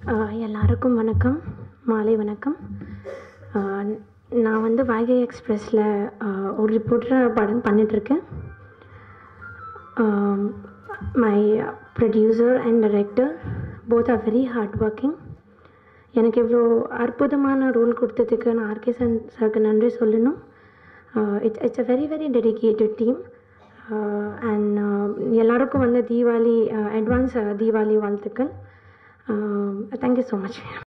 எல்லாருக்கும் வணக்கம் மாலை வணக்கம் ஆஹ் நான் வந்து வைகை எக்ஸ்பிரஸில் ஒரு ரிப்போர்ட்டராக படம் பண்ணிகிட்ருக்கேன் my producer and director both are very hard working எனக்கு இவ்வளோ அற்புதமான ரோல் கொடுத்ததுக்கு நான் ஆர்கே சன் சாருக்கு நன்றி சொல்லணும் it's it's a very very dedicated team and எல்லாருக்கும் வந்து தீபாவளி அட்வான்ஸ் தீபாவளி வாழ்த்துக்கள் தேங்க்யூ ஸோ மச்